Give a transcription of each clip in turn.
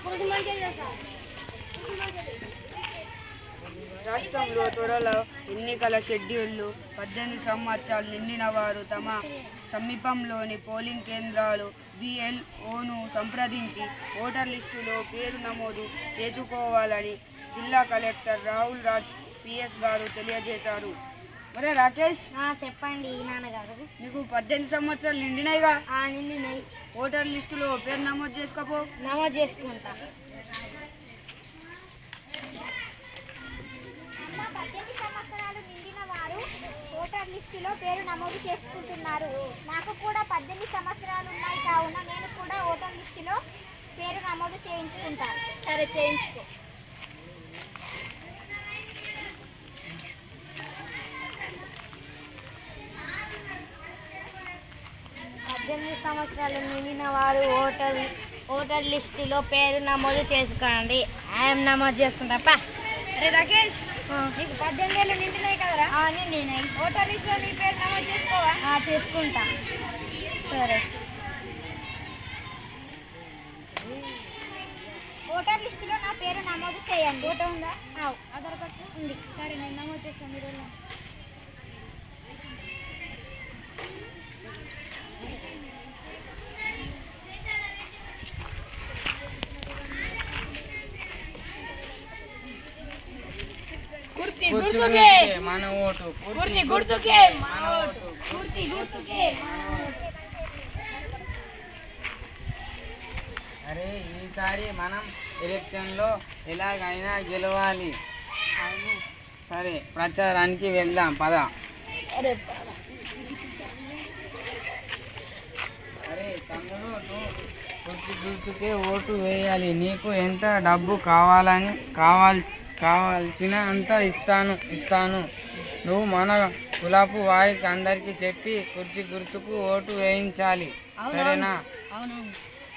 రాష్ట్రంలో త్వరలో ఎన్నికల షెడ్యూళ్లు పద్దెనిమిది సంవత్సరాలు నిండిన వారు తమ సమీపంలోని పోలింగ్ కేంద్రాలు బిఎల్ఓను సంప్రదించి ఓటర్ లిస్టులో పేరు నమోదు చేసుకోవాలని జిల్లా కలెక్టర్ రాహుల్ రాజ్ పిఎస్ గారు తెలియజేశారు మరే రాకేష్ ఆ, చెప్పండి నాన్నగారు నీకు పద్దెనిమిది సంవత్సరాలు నిండినాయిగా ఆ, నిండినాయి ఓటర్ లిస్టులో పేరు నమోదు చేసుకోపో నమోదు చేసుకుంటా పద్దెనిమిది సంవత్సరాలు నిండిన వారు ఓటర్ లిస్టులో పేరు నమోదు చేసుకుంటున్నారు నాకు కూడా పద్దెనిమిది సంవత్సరాలు ఉన్నాయి కావున నేను కూడా ఓటర్ లిస్టులో పేరు నమోదు చేయించుకుంటాను సరే చేయించుకో పద్దెనిమిది సంవత్సరాలు నిండిన వారు ఓటర్ ఓటర్ లిస్టులో పేరు నమోదు చేసుకోండి ఆయన నమోదు చేసుకుంటాపా అరే రాకేష్ నీకు పద్దెనిమిది ఏళ్ళు నిండినాయి కదరా నిండినాయి ఓటర్ లిస్టులో నీ పేరు నమోదు చేసుకోవా ఆ, చేసుకుంటా సరే ఓటర్ లిస్టులో నా పేరు నమోదు చేయండి ఫోటో ఉందా ఆవ్. ఆధార్ కార్డు ఉంది సరే నేను నమోదు చేస్తాను మీరు వెళ్ళండి. కుర్చీ గుర్తుకే మన ఓటు కుర్చీ గుర్తుకే మన ఓటు కుర్చీ గుర్తుకే అరే ఈసారి మనం ఎలక్షన్లో ఎలాగైనా గెలవాలి సరే ప్రచారానికి వెళ్దాం పద అరే తమ్ముడు నువ్వు కుర్చీ గుర్తుకే ఓటు వేయాలి నీకు ఎంత డబ్బు కావాలని కావాల్ కావాల్సిన అంత ఇస్తాను ఇస్తాను నువ్వు మన కులాపు వారికి అందరికీ చెప్పి కుర్చీ గుర్తుకు ఓటు వేయించాలి సరేనా అవునవును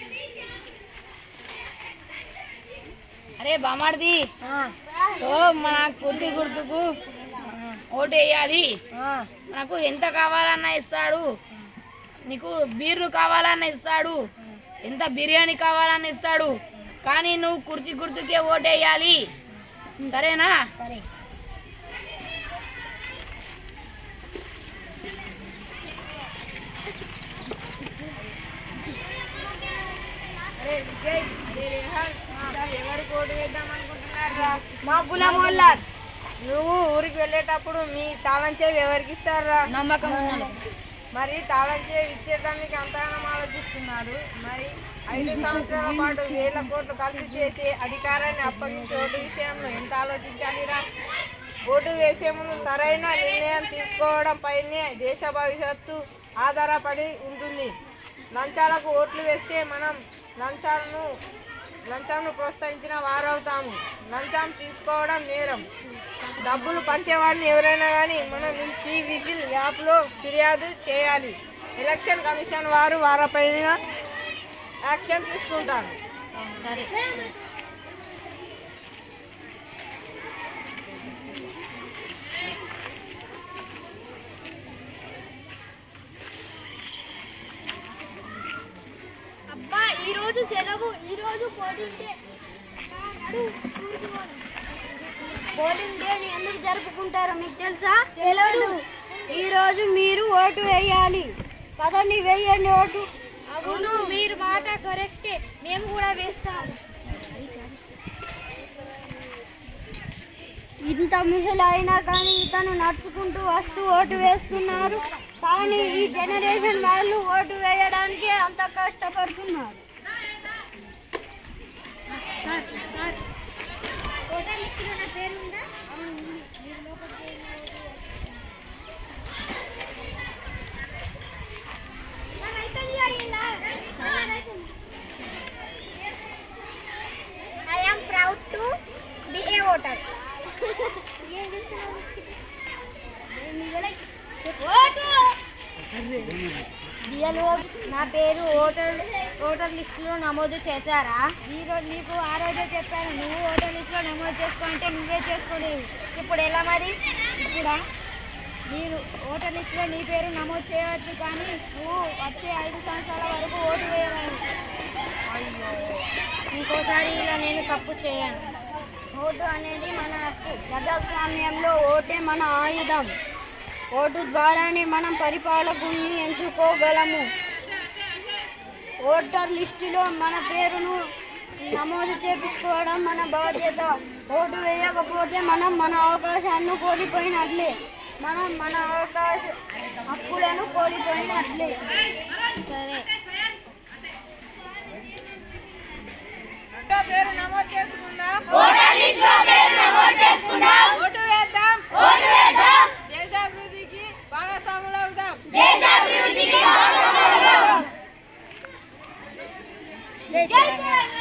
అరే బామార్ది ఓ మన కుర్తి గుర్తుకు ఓటు వేయాలి మనకు ఎంత కావాలన్నా ఇస్తాడు నీకు బీర్లు కావాలన్నా ఇస్తాడు ఎంత బిర్యానీ కావాలన్నా ఇస్తాడు కానీ నువ్వు కుర్చీ గుర్తుకే ఓటేయాలి సరేనా సరే ఎవరికి ఓటు వేద్దాం అనుకుంటున్నారా మా కులం వాళ్ళ నువ్వు ఊరికి వెళ్ళేటప్పుడు మీ తాళం చెవి ఎవరికి ఇస్తారా నమ్మకం ఉన్నాను మరి తాళం చెవి ఇచ్చేదానికి అంతగానం ఆలోచిస్తున్నారు మరి ఐదు సంవత్సరాల పాటు వేల కోట్లు ఖర్చు చేసి అధికారాన్ని అప్పగించే ఓటు విషయంలో ఎంత ఆలోచించాలిరా ఓటు వేసే ముందు సరైన నిర్ణయం తీసుకోవడం పైనే దేశ భవిష్యత్తు ఆధారపడి ఉంటుంది లంచాలకు ఓట్లు వేస్తే మనం లంచాలను లంచాలను ప్రోత్సహించిన వారవుతాము లంచం తీసుకోవడం నేరం డబ్బులు పంచేవాడిని ఎవరైనా కానీ మనం ఈ సి విజిల్ యాప్లో ఫిర్యాదు చేయాలి ఎలక్షన్ కమిషన్ వారు వారిపైన యాక్షన్ తీసుకుంటారు సరే అబ్బా ఈ రోజు సెలవు ఈ రోజు పోలింగ్ డే పోలింగ్ డేని ఎందుకు జరుపుకుంటారో మీకు తెలుసా తెలియదు ఈ రోజు మీరు ఓటు వేయాలి పదండి వేయండి ఓటు అవును మీరు మాట కరెక్టే మేము కూడా వేస్తాం ఇంత మిషలు అయినా కానీ ఇతను నడుచుకుంటూ వస్తూ ఓటు వేస్తున్నారు కానీ ఈ జనరేషన్ వాళ్ళు ఓటు వేయడానికి అంత కష్టపడుతున్నారు ఓటర్ లిస్టులో నా పేరు ఉందా I am proud to be a voter BLO నా పేరు ఓటర్ ఓటర్ లిస్టులో నమోదు చేశారా ఈ రోజు నీకు ఆ రోజే చెప్పాను నువ్వు ఓటర్ లిస్టులో నమోదు చేసుకో అంటే నువ్వే చేసుకోలేవు ఇప్పుడు ఎలా మరి ఇప్పుడా మీరు ఓటర్ లిస్టులో నీ పేరు నమోదు చేయవచ్చు కానీ నువ్వు వచ్చే ఐదు సంవత్సరాల వరకు ఓటు వేయలేవు ఇంకోసారి ఇలా నేను తప్పు చేయను ఓటు అనేది మన హక్కు ప్రజాస్వామ్యంలో ఓటే మన ఆయుధం ఓటు ద్వారానే మనం పరిపాలకుల్ని ఎంచుకోగలము ఓటర్ లిస్టులో మన పేరును నమోదు చేపించుకోవడం మన బాధ్యత ఓటు వేయకపోతే మనం మన అవకాశాలను కోల్పోయినట్లే మనం మన అవకాశ హక్కులను కోల్పోయినట్లే సరే ఓటో పేరు నమోదు చేసుకుందా ఓటర్ లిస్ట్ లో పేరు నమోదు